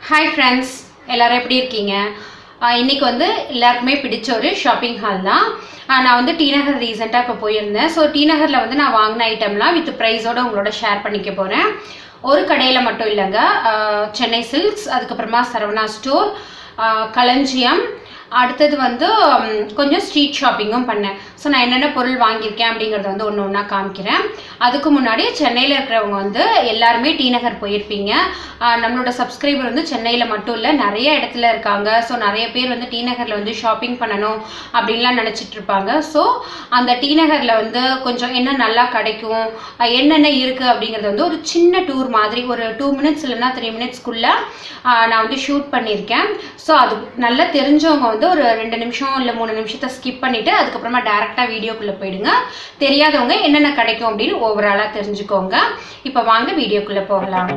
hi friends எல்லாரும் எப்படி இருக்கீங்க ஆஹ் இன்னைக்கு வந்து எல்லாருக்குமே பிடிச்ச ஒரு ஷாப்பிங் ஹால் தான் ஆஹ் நான் வந்து டி நகர் ரீசெண்டாக இப்போ போயிருந்தேன் ஸோ டி நகரில் வந்து நான் வாங்கின ஐட்டம்லாம் வித் ப்ரைஸோட உங்களோட ஷேர் பண்ணிக்க போகிறேன் ஒரு கடையில் மட்டும் இல்லைங்க ஆஹ் சென்னை சில்க்ஸ் அதுக்கப்புறமா சரவணா ஸ்டோர் ஆஹ் களஞ்சியம் அடுத்தது வந்து ம், கொஞ்சம் ஸ்ட்ரீட் ஷாப்பிங்கும் பண்ணேன் ஸோ நான் என்னென்ன பொருள் வாங்கியிருக்கேன் அப்படிங்கிறத வந்து ஒன்று ஒன்றா காமிக்கிறேன் அதுக்கு முன்னாடி சென்னையில் இருக்கிறவங்க வந்து எல்லாருமே டி நகர் போயிருப்பீங்க ஆஹ் நம்மளோட சப்ஸ்கிரைபர் வந்து சென்னையில் மட்டும் இல்லை நிறைய இடத்துல இருக்காங்க ஸோ நிறைய பேர் வந்து டி நகரில் வந்து ஷாப்பிங் பண்ணணும் அப்படின்லாம் நினச்சிட்டு இருப்பாங்க ஸோ அந்த டி நகரில் வந்து கொஞ்சம் என்ன நல்லா கிடைக்கும் ஆஹ் என்னென்ன இருக்குது அப்படிங்கிறது வந்து ஒரு சின்ன டூர் மாதிரி ஒரு டூ மினிட்ஸ் இல்லைன்னா த்ரீ மினிட்ஸ்க்குள்ளே நான் வந்து ஷூட் பண்ணியிருக்கேன் ஸோ அது நல்லா தெரிஞ்சவங்க வந்து ஒரு ரெண்டு நிமிஷம் இல்லை மூணு நிமிஷத்தை ஸ்கிப் பண்ணிவிட்டு அதுக்கப்புறமா டேரெக்டாக வீடியோக்குள்ளே போயிடுங்க தெரியாதவங்க என்னென்ன கிடைக்கும் அப்படின்னு ஓவராலாக தெரிஞ்சுக்கோங்க இப்போ வாங்க வீடியோக்குள்ளே போகலாம்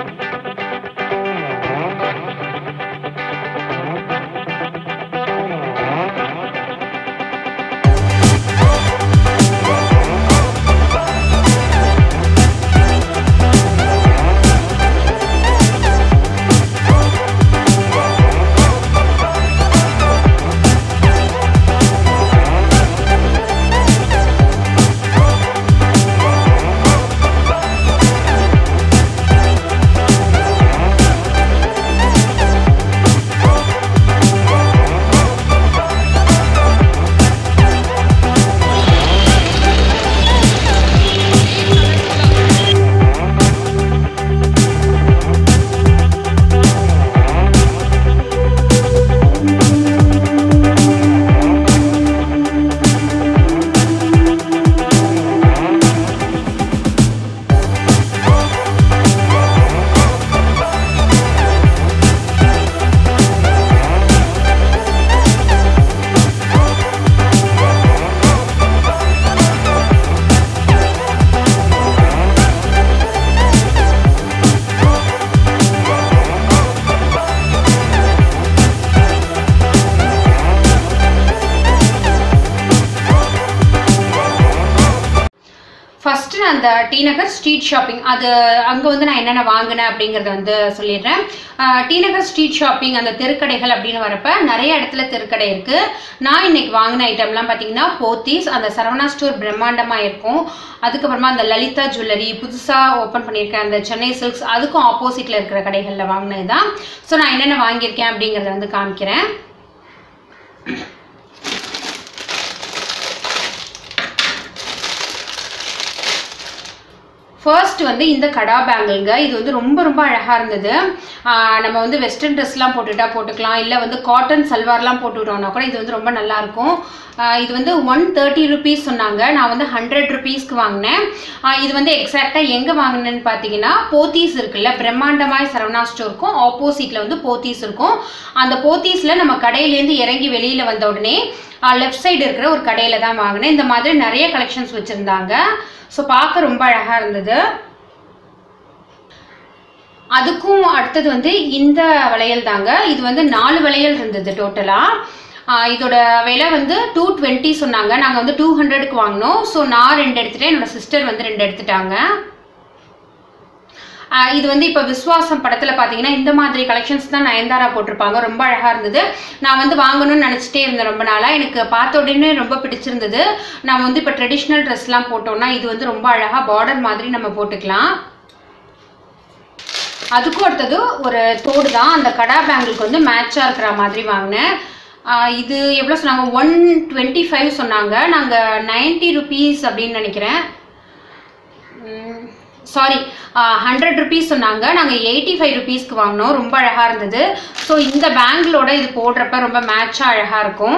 ஃபர்ஸ்ட் நான் அந்த டி நகர் ஸ்ட்ரீட் ஷாப்பிங் அது அங்கே வந்து நான் என்னென்ன வாங்கினேன் அப்படிங்கிறத வந்து சொல்லிடுறேன் ah T Nagar street shopping அந்த தெருக்கடைகள் அப்படின்னு வரப்ப நிறைய இடத்துல தெருக்கடை இருக்கு நான் இன்னைக்கு வாங்கின ஐட்டம்லாம் பார்த்தீங்கன்னா போத்தீஸ் அந்த சரவணா ஸ்டோர் பிரம்மாண்டமாக இருக்கும் அதுக்கப்புறமா அந்த லலிதா ஜுவல்லரி புதுசாக ஓப்பன் பண்ணியிருக்கேன் அந்த சென்னை சில்க்ஸ் அதுக்கும் ஆப்போசிட்டில் இருக்கிற கடைகளில் வாங்கினது தான் ஸோ நான் என்னென்ன வாங்கியிருக்கேன் அப்படிங்கிறத வந்து காமிக்கிறேன் ஃபர்ஸ்ட் வந்து இந்த கடா பேங்கிள்ங்க இது வந்து ரொம்ப ரொம்ப அழகாக இருந்தது ஆஹ் நம்ம வந்து வெஸ்டர்ன் ட்ரெஸ்லாம் போட்டுட்டா போட்டுக்கலாம் இல்லை வந்து காட்டன் சல்வார்லாம் போட்டுவிட்டோம்னா கூட இது வந்து ரொம்ப நல்லா இருக்கும் ஆஹ் இது வந்து ஒன் தேர்ட்டி ருபீஸ் சொன்னாங்க நான் வந்து ஹண்ட்ரட் ருபீஸ்க்கு வாங்கினேன் ஆஹ் இது வந்து எக்ஸாக்டாக எங்கே வாங்கினேன்னு பார்த்தீங்கன்னா போத்தீஸ் இருக்குல்ல பிரம்மாண்டமாய் சரவணா ஸ்டோருக்கும் ஆப்போசிட்டில் வந்து போத்தீஸ் இருக்கும் அந்த போத்தீஸில் நம்ம கடையிலேருந்து இறங்கி வெளியில் வந்த உடனே லெஃப்ட் சைடு இருக்கிற ஒரு கடையில் தான் வாங்கினேன் இந்த மாதிரி நிறைய கலெக்ஷன்ஸ் வச்சுருந்தாங்க ஸோ பார்க்க ரொம்ப அழகாக இருந்தது அதுக்கும் அடுத்தது வந்து இந்த வளையல் தாங்க இது வந்து நாலு வளையல் இருந்தது டோட்டலாக இதோட விலை வந்து டூ டுவெண்ட்டி சொன்னாங்க நாங்கள் வந்து டூ ஹண்ட்ரடுக்கு வாங்கினோம் ஸோ நான் ரெண்டு எடுத்துட்டேன் என்னோட சிஸ்டர் வந்து ரெண்டு எடுத்துட்டாங்க ஆஹ் இது வந்து இப்போ விஸ்வாசம் படத்தில் பார்த்தீங்கன்னா இந்த மாதிரி கலெக்ஷன்ஸ் தான் நயன்தாரா போட்டிருப்பாங்க ரொம்ப அழகாக இருந்தது நான் வந்து வாங்கணும்னு நினச்சிட்டே இருந்தேன் ரொம்ப நாளாக எனக்கு பார்த்த உடனே ரொம்ப பிடிச்சிருந்தது நான் வந்து இப்போ ட்ரெடிஷ்னல் ட்ரெஸ்லாம் போட்டோம்னா இது வந்து ரொம்ப அழகாக பார்டர் மாதிரி நம்ம போட்டுக்கலாம் அதுக்கும் அடுத்தது ஒரு தோடு தான் அந்த கடா பேங்கிளுக்கு வந்து மேட்சாக இருக்கிற மாதிரி வாங்கினேன் ஆஹ் இது எவ்வளோ சொன்னாங்க ஒன் டுவெண்ட்டி ஃபைவ் சொன்னாங்க நாங்கள் நைன்ட்டி ருபீஸ் அப்படின்னு நினைக்கிறேன் சாரி ஹண்ட்ரட் ருபீஸ் சொன்னாங்க நாங்கள் எயிட்டி ஃபைவ் ருபீஸ்க்கு வாங்கினோம் ரொம்ப அழகாக இருந்தது ஸோ இந்த பேங்கிளோட இது போடுறப்ப ரொம்ப மேட்சாக அழகாக இருக்கும்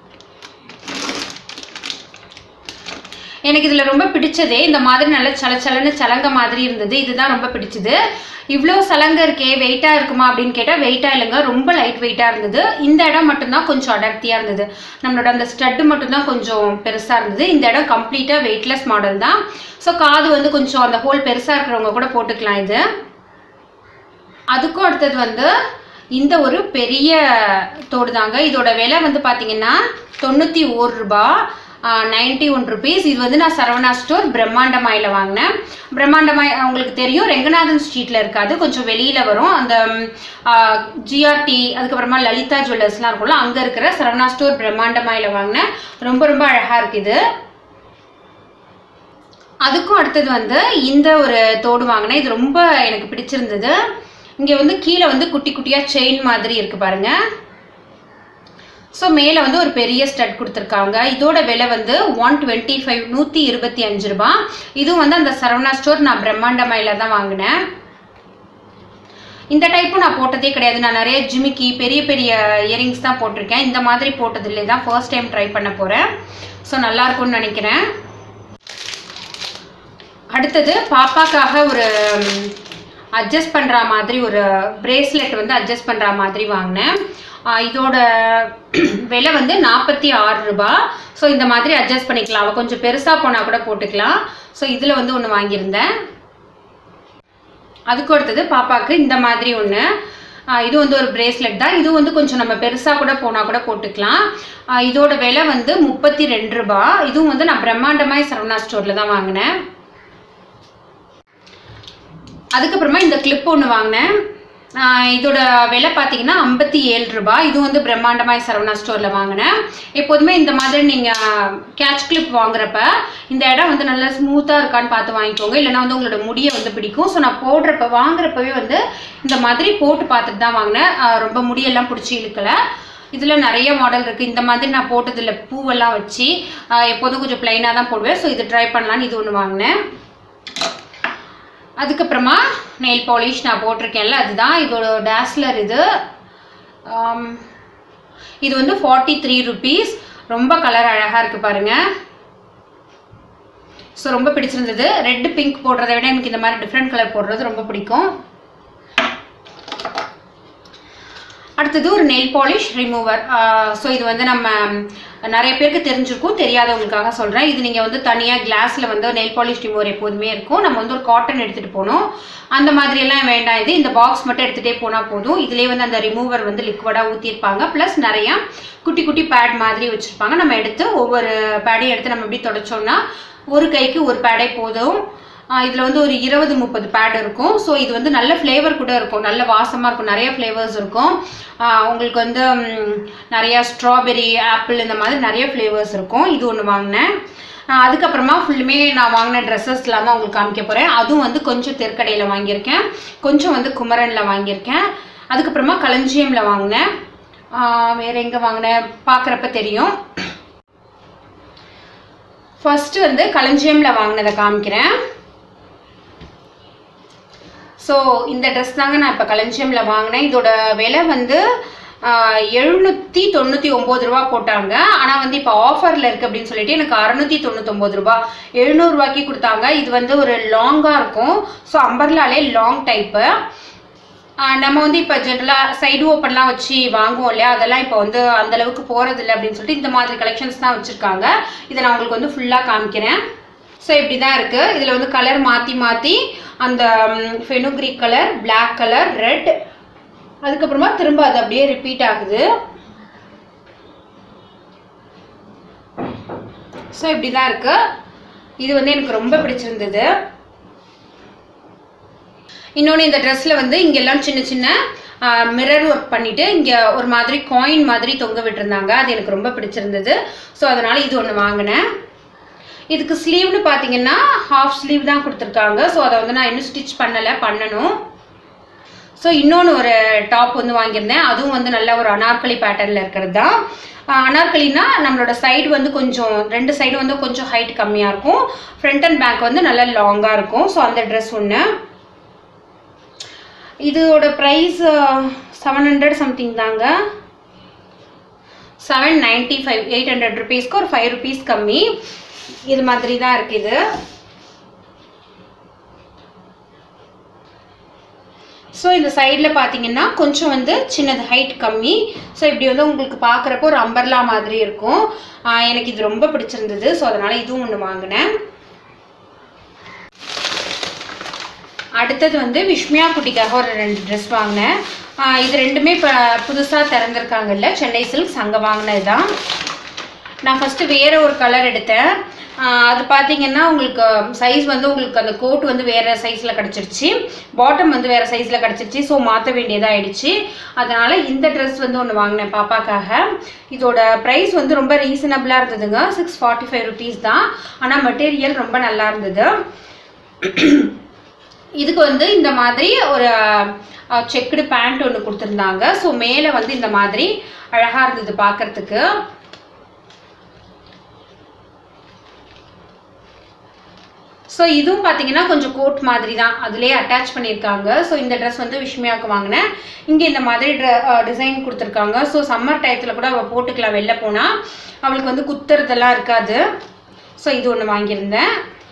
எனக்கு இதில் ரொம்ப பிடிச்சதே இந்த மாதிரி நல்ல சலச்சலன்னு சலங்க மாதிரி இருந்தது இதுதான் ரொம்ப பிடிச்சது இவ்வளோ சலங்க இருக்கே வெயிட்டாக இருக்குமா அப்படின்னு கேட்டால் வெயிட்டாக இல்லைங்க ரொம்ப லைட் வெயிட்டாக இருந்தது இந்த இடம் மட்டும்தான் கொஞ்சம் அடர்த்தியாக இருந்தது நம்மளோட அந்த ஸ்டட்டு மட்டும்தான் கொஞ்சம் பெருசாக இருந்தது இந்த இடம் கம்ப்ளீட்டாக வெயிட்லெஸ் மாடல் தான் ஸோ காது வந்து கொஞ்சம் அந்த ஹோல் பெருசாக இருக்கிறவங்க கூட போட்டுக்கலாம் இது அதுக்கும் அடுத்தது வந்து இந்த ஒரு பெரிய தோடு தாங்க இதோட விலை வந்து பார்த்தீங்கன்னா தொண்ணூற்றி ஓர் ரூபாய் நைன்டி ஒன் ருபீஸ் இது வந்து நான் சரவணா ஸ்டோர் பிரம்மாண்டமாயில் வாங்கினேன் பிரம்மாண்டமாய் உங்களுக்கு தெரியும் ரெங்கநாதன் ஸ்ட்ரீட்டில் இருக்காது கொஞ்சம் வெளியில் வரும் அந்த ஜிஆர்டி அதுக்கப்புறமா லலிதா ஜுவல்லர்ஸ்லாம் இருக்கும்ல அங்கே இருக்கிற சரவணா ஸ்டோர் பிரம்மாண்டமாயில் வாங்கினேன் ரொம்ப ரொம்ப அழகாக இருக்குது அதுக்கும் அடுத்தது வந்து இந்த ஒரு தோடு வாங்கினேன் இது ரொம்ப எனக்கு பிடிச்சிருந்தது இங்கே வந்து கீழே வந்து குட்டி குட்டியாக செயின் மாதிரி இருக்கு பாருங்க ஸோ மேலே வந்து ஒரு பெரிய ஸ்டட் கொடுத்துருக்காங்க இதோட விலை வந்து ஒன் டுவெண்ட்டி ஃபைவ் நூற்றி இருபத்தி அஞ்சு ரூபா இதுவும் வந்து அந்த சரவணா ஸ்டோர் நான் பிரம்மாண்டமையில் தான் வாங்கினேன் இந்த டைப்பும் நான் போட்டதே கிடையாது நான் நிறைய ஜிமிக்கி பெரிய பெரிய இயரிங்ஸ் தான் போட்டிருக்கேன் இந்த மாதிரி போட்டதில்லை தான் ஃபர்ஸ்ட் டைம் ட்ரை பண்ண போகிறேன் ஸோ நல்லா இருக்கும்னு நினைக்கிறேன் அடுத்தது பாப்பாக்காக ஒரு அட்ஜஸ்ட் பண்ணுற மாதிரி ஒரு பிரேஸ்லெட் வந்து அட்ஜஸ்ட் பண்ணுற மாதிரி வாங்கினேன் ஆஹ் இதோட விலை வந்து நாற்பத்தி ஆறு ரூபா ஸோ இந்த மாதிரி அட்ஜஸ்ட் பண்ணிக்கலாம் அவள் கொஞ்சம் பெருசாக போனால் கூட போட்டுக்கலாம் ஸோ இதில் வந்து ஒன்று வாங்கியிருந்தேன் அதுக்கு அடுத்தது பாப்பாவுக்கு இந்த மாதிரி ஒன்று இது வந்து ஒரு பிரேஸ்லெட் தான் இது வந்து கொஞ்சம் நம்ம பெருசாக கூட போனால் கூட போட்டுக்கலாம் ஆஹ் இதோட விலை வந்து முப்பத்தி ரெண்டு ரூபா இதுவும் வந்து நான் பிரம்மாண்டமாய் சரவணா ஸ்டோரில் தான் வாங்கினேன் அதுக்கப்புறமா இந்த கிளிப் ஒன்று வாங்கினேன் ஆஹ் இதோட விலை பார்த்தீங்கன்னா ஐம்பத்தி ஏழு ரூபாய் இது வந்து பிரம்மாண்டமாய் சரவணா ஸ்டோரில் வாங்கினேன் எப்போதுமே இந்த மாதிரி நீங்கள் கேட்ச் கிளிப் வாங்குறப்ப இந்த இடம் வந்து நல்லா ஸ்மூத்தாக இருக்கான்னு பார்த்து வாங்கிக்கோங்க இல்லைன்னா வந்து உங்களோட முடியை வந்து பிடிக்கும் ஸோ நான் போடுறப்ப வாங்குறப்பவே வந்து இந்த மாதிரி போட்டு பார்த்துட்டு தான் வாங்கினேன் ஆஹ் ரொம்ப முடியெல்லாம் பிடிச்சி இழுக்கலை இதில் நிறைய மாடல் இருக்குது இந்த மாதிரி நான் போட்டதில் பூவெல்லாம் வச்சு ஆஹ் எப்போதும் கொஞ்சம் ப்ளைனாக தான் போடுவேன் ஸோ இது ட்ரை பண்ணலான்னு இது ஒன்று வாங்கினேன் அதுக்கப்புறமா நெயில் பாலிஷ் நான் போட்டிருக்கேன்ல அதுதான் இதோட டேஸ்லர் இது ஆம், இது வந்து ஃபார்ட்டி த்ரீ ருபீஸ் ரொம்ப கலர் அழகாக இருக்குது பாருங்கள் ஸோ ரொம்ப பிடிச்சிருந்தது ரெட் பிங்க் போடுறதை விட எனக்கு இந்த மாதிரி டிஃப்ரெண்ட் கலர் போடுறது ரொம்ப பிடிக்கும் அடுத்தது ஒரு நெயில் பாலிஷ் ரிமூவர் ஸோ இது வந்து நம்ம நிறைய பேருக்கு தெரிஞ்சிருக்கும் தெரியாதவங்களுக்காக சொல்கிறேன் இது நீங்கள் வந்து தனியாக கிளாஸில் வந்து நெயில் பாலிஷ் ரிமூவர் எப்போதுமே இருக்கும் நம்ம வந்து ஒரு காட்டன் எடுத்துகிட்டு போகணும் அந்த மாதிரியெல்லாம் வேண்டாம் இது இந்த பாக்ஸ் மட்டும் எடுத்துகிட்டே போனால் போதும் இதுலேயே வந்து அந்த ரிமூவர் வந்து லிக்விடாக ஊற்றிருப்பாங்க ப்ளஸ் நிறையா குட்டி குட்டி பேட் மாதிரி வச்சுருப்பாங்க நம்ம எடுத்து ஒவ்வொரு பேடையும் எடுத்து நம்ம இப்படி தொடச்சோம்னா ஒரு கைக்கு ஒரு பேடே போதும் இதில் வந்து ஒரு இருபது முப்பது பேட் இருக்கும் ஸோ இது வந்து நல்ல ஃப்ளேவர் கூட இருக்கும் நல்ல வாசமாக இருக்கும் நிறைய ஃப்ளேவர்ஸ் இருக்கும் ஆஹ் உங்களுக்கு வந்து ம், நிறைய ஸ்ட்ராபெரி ஆப்பிள் இந்த மாதிரி நிறைய ஃப்ளேவர்ஸ் இருக்கும் இது ஒன்று வாங்கினேன் ஆஹ் அதுக்கப்புறமா ஃபுல்லுமே நான் வாங்கின ட்ரெஸ்ஸஸ்லாம் தான் உங்களுக்கு காமிக்க போகிறேன் அதுவும் வந்து கொஞ்சம் தெற்கடையில் வாங்கியிருக்கேன் கொஞ்சம் வந்து குமரனில் வாங்கியிருக்கேன் அதுக்கப்புறமா களஞ்சியமில் வாங்கினேன் ஆஹ் வேற எங்கே வாங்கினேன் பார்க்குறப்ப தெரியும் ஃபர்ஸ்ட் வந்து களஞ்சியமில் வாங்கினதை காமிக்கிறேன் ஸோ இந்த ட்ரெஸ் தாங்க நான் இப்போ களஞ்சியமில் வாங்கினேன் இதோட விலை வந்து எழுநூற்றி தொண்ணூற்றி ஒம்பது ரூபா போட்டாங்க ஆனால் வந்து இப்போ ஆஃபரில் இருக்குது அப்படின்னு சொல்லிட்டு எனக்கு அறநூற்றி தொண்ணூத்தொம்பது ரூபா எழுநூறுவாய்க்கு கொடுத்தாங்க இது வந்து ஒரு லாங்காக இருக்கும் ஸோ அம்பர்லாலே லாங் டைப்பு நம்ம வந்து இப்போ ஜென்ரலாக சைடு ஓப்பன்லாம் வச்சு வாங்குவோம் இல்லையா அதெல்லாம் இப்போ வந்து அந்த அளவுக்கு போகிறது இல்லை அப்படின்னு சொல்லிட்டு இந்த மாதிரி கலெக்ஷன்ஸ் தான் வச்சுருக்காங்க இதை நான் உங்களுக்கு வந்து ஃபுல்லாக காமிக்கிறேன் ஸோ இப்படி தான் இருக்குது இதில் வந்து கலர் மாற்றி மாற்றி அந்த fenugreek colour Black colour red அதுக்கப்புறமா திரும்ப அது அப்படியே ரிப்பீட் ஆகுது ஸோ இப்படி தான் இருக்குது இது வந்து எனக்கு ரொம்ப பிடிச்சிருந்தது இன்னொன்று இந்த ட்ரெஸ்ஸில் வந்து இங்கெல்லாம் சின்ன சின்ன மிரர் ஒர்க் பண்ணிட்டு இங்கே ஒரு மாதிரி காயின் மாதிரி தொங்க விட்டுருந்தாங்க அது எனக்கு ரொம்ப பிடிச்சிருந்தது ஸோ அதனால் இது ஒன்று வாங்கினேன் இதுக்கு ஸ்லீவ்னு பார்த்தீங்கன்னா ஹாஃப் ஸ்லீவ் தான் கொடுத்துருக்காங்க ஸோ அதை வந்து நான் இன்னும் ஸ்டிச் பண்ணலை பண்ணணும் ஸோ இன்னொன்று ஒரு டாப் வந்து வாங்கியிருந்தேன் அதுவும் வந்து நல்ல ஒரு அனார்கலி பேட்டர்னில் இருக்கிறது தான் ஆஹ் அனார்கலினா நம்மளோட சைடு வந்து கொஞ்சம் ரெண்டு சைடு வந்து கொஞ்சம் ஹைட் கம்மியாக இருக்கும் ஃப்ரண்ட் அண்ட் பேக் வந்து நல்லா லாங்காக இருக்கும் ஸோ அந்த ட்ரெஸ் ஒன்று இதோட ப்ரைஸ் செவன் ஹண்ட்ரட் சம்திங் தாங்க seven ninety five eight hundred ருபீஸ்க்கு ஒரு ஃபைவ் ருபீஸ் கம்மி இது மாதிரி தான் இருக்குது இது ஸோ இந்த சைடில் பார்த்தீங்கன்னா கொஞ்சம் வந்து சின்னது ஹைட் கம்மி ஸோ இப்படி வந்து உங்களுக்கு பார்க்குறப்போ ஒரு அம்பர்லா மாதிரி இருக்கும் ஆஹ் எனக்கு இது ரொம்ப பிடிச்சிருந்தது ஸோ அதனால் இதுவும் ஒன்று வாங்கினேன் அடுத்தது வந்து விஷ்மியா குட்டிக்காக ஒரு ரெண்டு ட்ரெஸ் வாங்கினேன் ஆஹ் இது ரெண்டுமே இப்போ புதுசாக திறந்துருக்காங்கல்ல சென்னை சில்க்ஸ் அங்கே வாங்கினது தான் நான் ஃபஸ்ட்டு வேறு ஒரு கலர் எடுத்தேன் ஆஹ் அது பார்த்தீங்கன்னா உங்களுக்கு சைஸ் வந்து உங்களுக்கு அந்த கோட் வந்து வேறு சைஸில் கிடச்சிருச்சு பாட்டம் வந்து வேறு சைஸில் கிடச்சிருச்சு ஸோ மாற்ற வேண்டியதாகிடுச்சு அதனால் இந்த ட்ரெஸ் வந்து ஒன்று வாங்கினேன் பாப்பாக்காக இதோட ப்ரைஸ் வந்து ரொம்ப ரீசனபிளாக இருந்ததுங்க சிக்ஸ் ஃபார்ட்டி ஃபைவ் ருபீஸ் தான் ஆனால் மெட்டீரியல் ரொம்ப நல்லா இருந்தது இதுக்கு வந்து இந்த மாதிரி ஒரு செக்குடு பேண்ட் ஒன்று கொடுத்துருந்தாங்க ஸோ மேலே வந்து இந்த மாதிரி அழகாக இருந்தது பார்க்கறதுக்கு ஸோ இதுவும் பார்த்தீங்கன்னா கொஞ்சம் கோட் மாதிரி தான் அதுலேயே அட்டாச் பண்ணியிருக்காங்க ஸோ இந்த ட்ரெஸ் வந்து விஷ்மியாவுக்கு வாங்கினேன் இங்கே இந்த மாதிரி டிசைன் கொடுத்துருக்காங்க ஸோ சம்மர் டயத்தில் கூட அவள் போட்டுக்கலாம் வெளில போனால் அவளுக்கு வந்து குத்துறதெல்லாம் இருக்காது ஸோ இது ஒன்று வாங்கியிருந்தேன்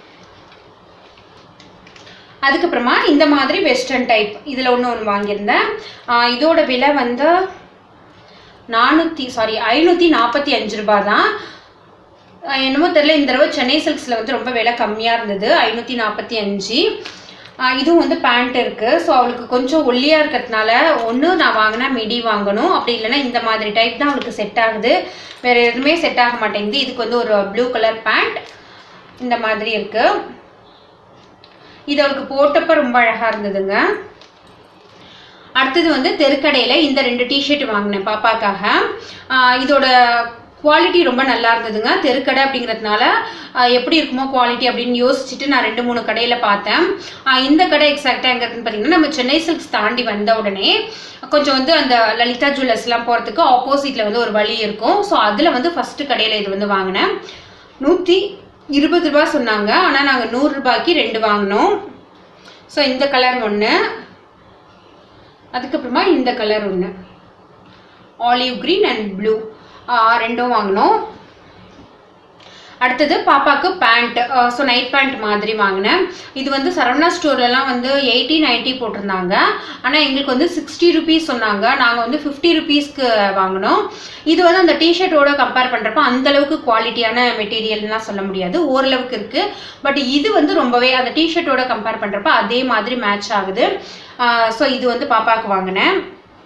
அதுக்கப்புறமா இந்த மாதிரி வெஸ்டர்ன் டைப் இதில் ஒன்று ஒன்று வாங்கியிருந்தேன் ஆஹ் இதோட விலை வந்து நானூற்றி சாரி ஐநூற்றி நாற்பத்தி அஞ்சு ரூபா தான் ஆஹ் என்னமோ தெரியல இந்த தடவை சென்னை சில்க்ஸில் வந்து ரொம்ப விலை கம்மியாக இருந்தது ஐநூற்றி நாற்பத்தி அஞ்சு ஆஹ் இதுவும் வந்து பேண்ட் இருக்குது ஸோ அவளுக்கு கொஞ்சம் ஒல்லியாக இருக்கிறதுனால ஒன்று நான் வாங்கினா மிடி வாங்கணும் அப்படி இல்லைன்னா இந்த மாதிரி டைப் தான் அவளுக்கு செட் ஆகுது வேறு எதுவுமே செட் ஆக மாட்டேங்குது இதுக்கு வந்து ஒரு ப்ளூ கலர் பேண்ட் இந்த மாதிரி இருக்குது இது அவளுக்கு போட்டப்ப ரொம்ப அழகாக இருந்ததுங்க அடுத்தது வந்து தெருக்கடையில் இந்த ரெண்டு டிஷர்ட் வாங்கினேன் பாப்பாக்காக ஆஹ் இதோட குவாலிட்டி ரொம்ப நல்லா இருந்ததுங்க தெருக்கடை அப்படிங்கிறதுனால ஆஹ் எப்படி இருக்குமோ குவாலிட்டி அப்படின்னு யோசிச்சுட்டு நான் ரெண்டு மூணு கடையில் பார்த்தேன் ஆஹ் இந்த கடை எக்ஸாக்டாக எங்கே இருக்குன்னு பார்த்தீங்கன்னா நம்ம சென்னை சில்க்ஸ் தாண்டி வந்த உடனே கொஞ்சம் வந்து அந்த லலிதா ஜுவல்லர்ஸ்லாம் போகிறதுக்கு ஆப்போசிட்டில் வந்து ஒரு வழி இருக்கும் ஸோ அதில் வந்து ஃபஸ்ட்டு கடையில் இது வந்து வாங்கினேன் நூற்றி இருபது ரூபா சொன்னாங்க ஆனால் நாங்கள் நூறு ரூபாய்க்கு ரெண்டு வாங்கினோம் ஸோ இந்த கலர் ஒன்று அதுக்கப்புறமா இந்த கலர் ஒன்று ஆலிவ் green அண்ட் ப்ளூ ரெண்டும் வாங்கினோம் அடுத்தது பாப்பாவுக்கு பேண்ட் ஸோ நைட் பேண்ட் மாதிரி வாங்கினேன் இது வந்து சரவணா ஸ்டோர்லலாம் வந்து எயிட்டி நைன்ட்டி போட்டிருந்தாங்க ஆனால் எங்களுக்கு வந்து சிக்ஸ்டி ருபீஸ் சொன்னாங்க நாங்கள் வந்து ஃபிஃப்டி ருபீஸ்க்கு வாங்கினோம் இது வந்து அந்த டிஷர்ட்டோட கம்பேர் பண்ணுறப்ப அந்த அளவுக்கு குவாலிட்டியான மெட்டீரியல்னால் சொல்ல முடியாது ஓரளவுக்கு இருக்குது பட் இது வந்து ரொம்பவே அந்த டிஷர்ட்டோட கம்பேர் பண்ணுறப்ப அதே மாதிரி மேட்ச் ஆகுது ஸோ இது வந்து பாப்பாவுக்கு வாங்கினேன்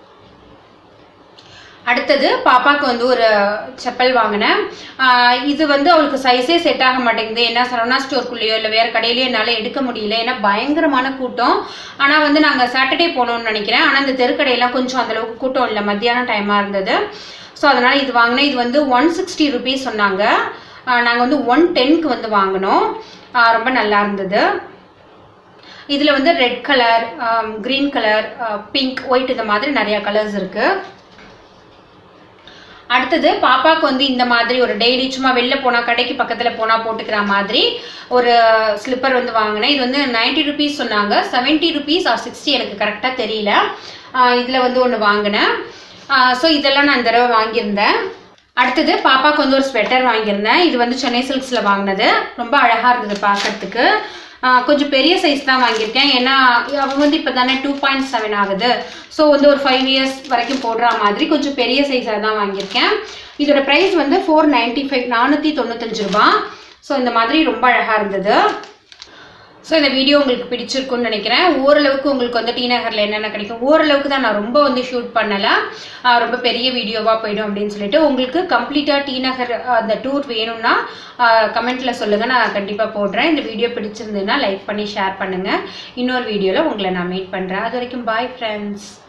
அடுத்தது பாப்பாவுக்கு வந்து ஒரு செப்பல் வாங்கினேன் ஆஹ் இது வந்து அவளுக்கு சைஸே செட் ஆக மாட்டேங்குது ஏன்னா சரவணா ஸ்டோர்க்குள்ளேயோ இல்லை வேறு கடையிலையோ என்னால் எடுக்க முடியல ஏன்னா பயங்கரமான கூட்டம் ஆனால் வந்து நாங்கள் சாட்டர்டே போனோம்னு நினைக்கிறேன் ஆனால் இந்த தெருக்கடையெல்லாம் கொஞ்சம் அந்தளவுக்கு கூட்டம் இல்லை மத்தியானம் டைமாக இருந்தது ஸோ அதனால் இது வாங்கினேன் இது வந்து ஒன் சிக்ஸ்டி ருபீஸ் சொன்னாங்க நாங்கள் வந்து ஒன் டென்க்கு வந்து வாங்கினோம் ஆஹ் ரொம்ப நல்லா இருந்தது இதில் வந்து red colour green colour pink white இந்த மாதிரி நிறையா கலர்ஸ் இருக்குது அடுத்தது பாப்பாவுக்கு வந்து இந்த மாதிரி ஒரு டெய்லி சும்மா வெளில போனால் கடைக்கு பக்கத்தில் போனால் போட்டுக்கிற மாதிரி ஒரு ஸ்லிப்பர் வந்து வாங்கினேன் இது வந்து 90 ருபீஸ் சொன்னாங்க 70 ருபீஸ் ஆர் சிக்ஸ்டி எனக்கு கரெக்டாக தெரியல இதில் வந்து ஒன்று வாங்கினேன் ஸோ இதெல்லாம் நான் இந்த தடவை வாங்கியிருந்தேன் அடுத்தது பாப்பாவுக்கு வந்து ஒரு ஸ்வெட்டர் வாங்கியிருந்தேன் இது வந்து சென்னை சில்க்ஸில் வாங்கினது ரொம்ப அழகாக இருந்தது பார்க்கறதுக்கு ஆஹ் கொஞ்சம் பெரிய சைஸ் தான் வாங்கியிருக்கேன் ஏன்னா அவன் வந்து இப்போ தானே டூ பாயிண்ட் செவன் ஆகுது ஸோ வந்து ஒரு ஃபைவ் இயர்ஸ் வரைக்கும் போடுற மாதிரி கொஞ்சம் பெரிய சைஸாக தான் வாங்கியிருக்கேன் இதோட ப்ரைஸ் வந்து ஃபோர் நைன்ட்டி ஃபைவ் நானூற்றி தொண்ணூத்தஞ்சு ரூபா ஸோ இந்த மாதிரி ரொம்ப அழகாக இருந்தது ஸோ இந்த வீடியோ உங்களுக்கு பிடிச்சிருக்குன்னு நினைக்கிறேன் ஓரளவுக்கு உங்களுக்கு வந்து டி நகரில் என்னென்ன கிடைக்கும் ஓரளவுக்கு தான் நான் ரொம்ப வந்து ஷூட் பண்ணலை ஆஹ் ரொம்ப பெரிய வீடியோவாக போயிடும் அப்படின்னு சொல்லிட்டு உங்களுக்கு கம்ப்ளீட்டாக டி நகர் ஆஹ் அந்த டூர் வேணும்னா கமெண்ட்டில் சொல்லுங்கள் நான் கண்டிப்பாக போடுறேன் இந்த வீடியோ பிடிச்சிருந்ததுன்னா லைக் பண்ணி ஷேர் பண்ணுங்கள் இன்னொரு வீடியோவில் உங்களை நான் மீட் பண்ணுறேன் அது வரைக்கும் பாய் ஃப்ரெண்ட்ஸ்